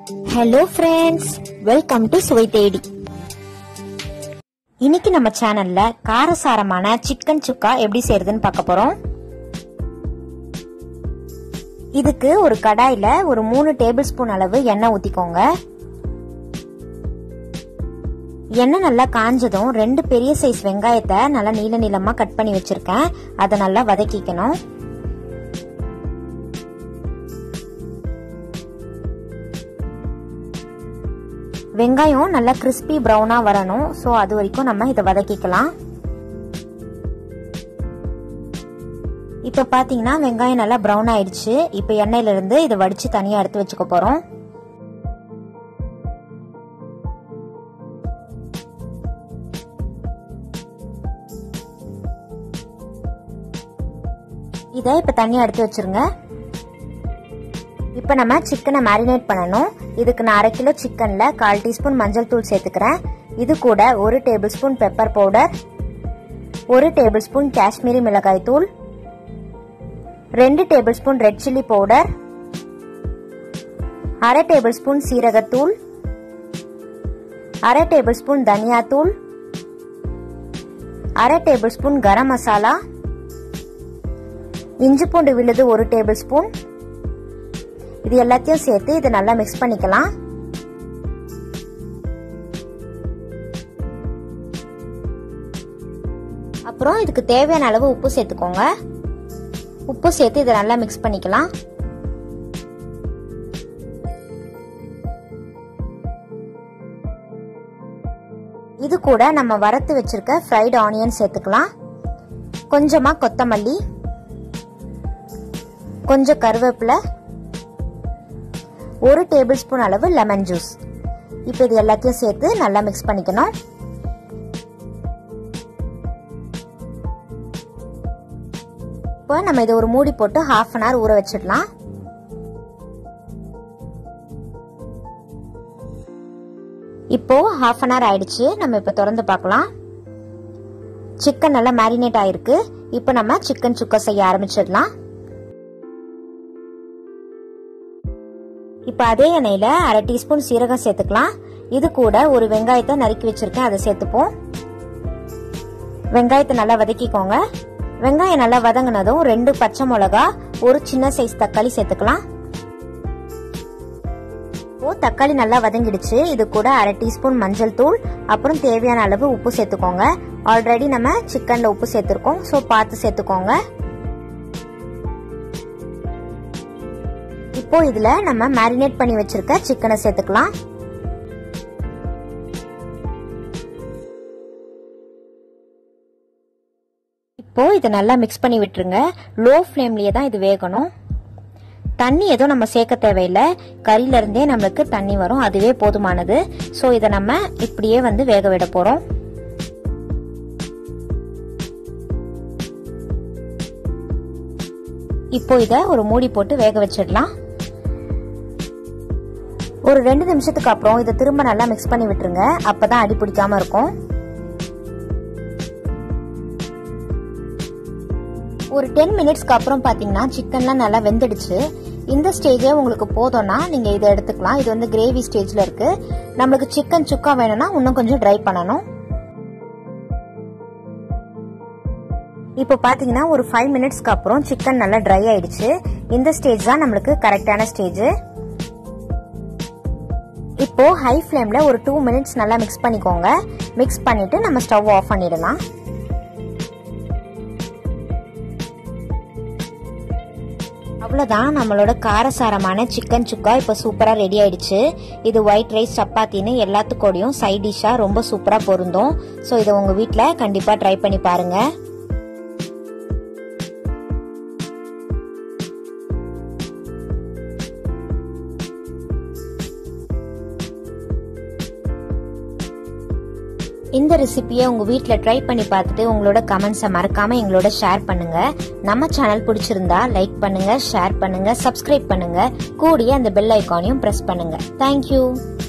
hello friends welcome to சுவை தேடி இன்னைக்கு நம்ம சேனல்ல காரசாரமான சிக்கன் சுக்கா எப்படி செய்யறதுன்னு பார்க்க போறோம் இதுக்கு ஒரு கடாயில ஒரு மூணு டேபிள் ஸ்பூன் அளவு எண்ணெய் ஊத்திக்கோங்க எண்ணெய் நல்லா காஞ்சதும் ரெண்டு பெரிய சைஸ் வெங்காயத்தை நல்லா நீள நீளமா கட் பண்ணி வச்சிருக்கேன் அதை நல்லா வதக்கிக்கணும் வெங்காயம் நல்லா கிறிஸ்பி ப்ரௌனா வரணும் ஸோ அது வரைக்கும் நம்ம இதை வதக்கிக்கலாம் இப்போ பார்த்தீங்கன்னா வெங்காயம் நல்லா ப்ரௌன் ஆயிடுச்சு இப்போ எண்ணெயிலிருந்து இதை வடித்து தனியாக எடுத்து வச்சுக்க போகிறோம் இதை இப்போ தனியாக எடுத்து வச்சிருங்க இப்போ நம்ம சிக்கனை மேரினேட் பண்ணணும் இதுக்கு நான் அரை கிலோ சிக்கனில் கால் டீஸ்பூன் மஞ்சள் தூள் சேர்த்துக்கிறேன் இது கூட ஒரு டேபிள் ஸ்பூன் பெப்பர் பவுடர் ஒரு டேபிள் ஸ்பூன் காஷ்மீரி மிளகாய் தூள் ரெண்டு tablespoon red chilli powder அரை டேபிள் ஸ்பூன் சீரகத்தூள் அரை டேபிள் ஸ்பூன் தனியாத்தூள் அரை டேபிள் ஸ்பூன் கரம் மசாலா இஞ்சி பூண்டு விழுது ஒரு டேபிள் ஸ்பூன் இது எல்லாத்தையும் சேர்த்து இதை நல்லா மிக்ஸ் பண்ணிக்கலாம் அப்புறம் இதுக்கு தேவையான அளவு உப்பு சேர்த்துக்கோங்க உப்பு சேர்த்து இதை நல்லா மிக்ஸ் பண்ணிக்கலாம் இது கூட நம்ம வறுத்து வச்சிருக்க ஃப்ரைடு ஆனியன் சேர்த்துக்கலாம் கொஞ்சமா கொத்தமல்லி கொஞ்சம் கருவேப்பிலை ஒரு டேபிள் ஸ்பூன் அளவு லெமன் ஜூஸ் இப்போ இது எல்லாத்தையும் சேர்த்து நல்லா மிக்ஸ் பண்ணிக்கணும் இப்போ நம்ம இதை ஒரு மூடி போட்டு ஹாஃப் அன் ஹவர் ஊற வச்சிடலாம் இப்போ ஹாஃப் அன் ஹவர் ஆயிடுச்சு நம்ம இப்போ திறந்து பார்க்கலாம் சிக்கன் நல்லா மேரினேட் ஆயிருக்கு இப்போ நம்ம சிக்கன் சுக்கா செய்ய ஆரம்பிச்சிடலாம் இப்போ அதே எண்ணெயில் அரை டீஸ்பூன் சீரகம் சேர்த்துக்கலாம் இது கூட ஒரு வெங்காயத்தை நறுக்கி வச்சிருக்கேன் அதை சேர்த்துப்போம் வெங்காயத்தை நல்லா வதக்கிக்கோங்க வெங்காயம் நல்லா வதங்கினதும் ரெண்டு பச்சை மிளகா ஒரு சின்ன சைஸ் தக்காளி சேர்த்துக்கலாம் இப்போ தக்காளி நல்லா வதங்கிடுச்சு இது கூட அரை டீஸ்பூன் மஞ்சள் தூள் அப்புறம் தேவையான அளவு உப்பு சேர்த்துக்கோங்க ஆல்ரெடி நம்ம சிக்கன்ல உப்பு சேர்த்துருக்கோம் ஸோ பார்த்து சேர்த்துக்கோங்க இப்போ இதுல நம்ம மேரினேட் பண்ணி வச்சிருக்க சிக்கனை சேர்த்துக்கலாம் இப்போ இதை நல்லா மிக்ஸ் பண்ணி விட்டுருங்க லோ ஃப்ளேம்லயே தான் இது வேகணும் தண்ணி எதுவும் நம்ம சேர்க்க தேவையில்லை கறியில இருந்தே நம்மளுக்கு தண்ணி வரும் அதுவே போதுமானது ஸோ இதை நம்ம இப்படியே வந்து வேக விட போறோம் இப்போ இதை ஒரு மூடி போட்டு வேக வச்சிடலாம் ஒரு ரெண்டு நிமிஷத்துக்கு அப்புறம் இதை திரும்ப நல்லா மிக்ஸ் பண்ணி விட்டுருங்க அப்பதான் அடி பிடிக்காம இருக்கும் ஒரு டென் மினிட்ஸ்க்கு அப்புறம் பார்த்தீங்கன்னா சிக்கன்லாம் நல்லா வெந்துடுச்சு இந்த ஸ்டேஜே உங்களுக்கு போதும்னா நீங்க இதை எடுத்துக்கலாம் இது வந்து கிரேவி ஸ்டேஜ்ல இருக்கு நம்மளுக்கு சிக்கன் சுக்கா வேணும்னா இன்னும் கொஞ்சம் ட்ரை பண்ணணும் இப்போ பாத்தீங்கன்னா ஒரு ஃபைவ் மினிட்ஸ்க்கு அப்புறம் சிக்கன் நல்லா ட்ரை ஆயிடுச்சு இந்த ஸ்டேஜ் தான் நம்மளுக்கு கரெக்டான ஸ்டேஜ் இப்போ ஹை ஃப்ளேம்ல ஒரு டூ மினிட்ஸ் நல்லா மிக்ஸ் பண்ணிக்கோங்க மிக்ஸ் பண்ணிட்டு நம்ம ஸ்டவ் ஆஃப் பண்ணிடலாம் அவ்வளோதான் நம்மளோட காரசாரமான சிக்கன் சுக்கா இப்போ சூப்பராக ரெடி ஆயிடுச்சு இது ஒயிட் ரைஸ் சப்பாத்தின்னு எல்லாத்துக்கூடையும் சைட் டிஷ்ஷாக ரொம்ப சூப்பராக பொருந்தும் ஸோ இதை உங்கள் வீட்டில் கண்டிப்பாக ட்ரை பண்ணி பாருங்கள் இந்த ரெசிபியை உங்க வீட்ல ட்ரை பண்ணி பார்த்துட்டு உங்களோட கமெண்ட்ஸை மறக்காம எங்களோட ஷேர் பண்ணுங்க நம்ம சேனல் பிடிச்சிருந்தா லைக் பண்ணுங்க ஷேர் பண்ணுங்க சப்ஸ்கிரைப் பண்ணுங்க கூடிய அந்த பெல் ஐக்கானையும் பிரஸ் பண்ணுங்க தேங்க்யூ